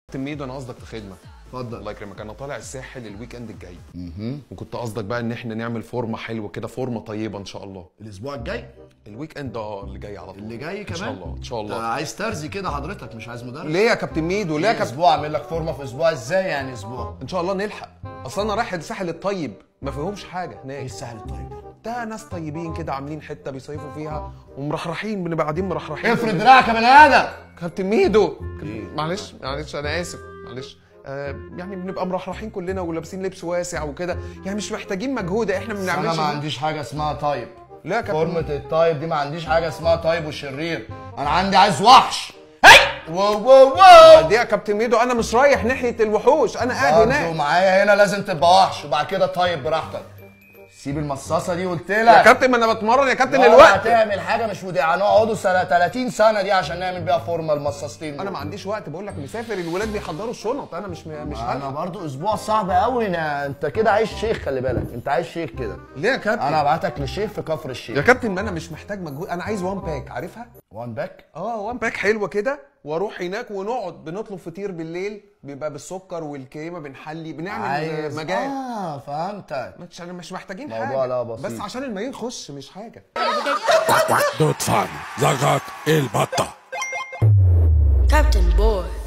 تميدو انا قصدك في خدمه اتفضل الله يكرمك انا طالع الساحل الويك اند الجاي وكنت قصدك بقى ان احنا نعمل فورمه حلوه كده فورمه طيبه ان شاء الله الاسبوع الجاي الويك اند اه اللي جاي على طول اللي جاي كمان ان شاء الله ان شاء انت الله عايز ترزي كده حضرتك مش عايز مدرب ليه يا كابتن ميدو ليه يا كابتن اسبوع اعمل لك فورمه في اسبوع ازاي يعني اسبوع ان شاء الله نلحق اصل انا رايح الساحل الطيب ما فيهمش حاجه ايه هناك السهل الطيب ده ده ناس طيبين كده عاملين حته بيصيفوا فيها ومرحرحين بنبقى قاعدين مرحرحين افرد دراعك يا بني ادم كابتن ميدو معلش معلش انا اسف معلش آه يعني بنبقى مرحرحين كلنا ولابسين لبس واسع وكده يعني مش محتاجين مجهود احنا ما انا بنعملش ما عنديش حاجه اسمها طيب لا يا كابتن فورمه الطيب دي ما عنديش حاجه اسمها طيب وشرير انا عندي عايز وحش هي واو واو واو دي يا كابتن ميدو انا مش رايح ناحيه الوحوش انا قاعد برضه هناك معايا هنا لازم تبقى وحش وبعد كده طيب براحتك سيب المصاصه دي قلت لك يا كابتن ما انا بتمرن يا كابتن ولا الوقت هتعمل حاجه مش ودي هنقعدوا سنه 30 سنه دي عشان نعمل بيها فورمه المصاصتين دول. انا ما عنديش وقت بقول لك مسافر الولاد بيحضروا الشنط انا مش مش انا هلحق برضو اسبوع صعب قوي انا انت كده عايش شيخ خلي بالك انت عايش شيخ كده ليه يا كابتن انا هبعتك للشيخ في كفر يا الشيخ كابتن ما انا مش محتاج مجهود انا عايز وان باك عارفها وان باك اه وان باك حلوه كده واروح هناك ونقعد بنطلب فطير بالليل بيبقى بالسكر والكريمه بنحلي بنعمل عايز مجال اه فهمتك مش انا مش محتاجين موضوع حاجه لا بسيط. بس عشان المايين يخش مش حاجه دوت فان زغط البطة Captain Boy.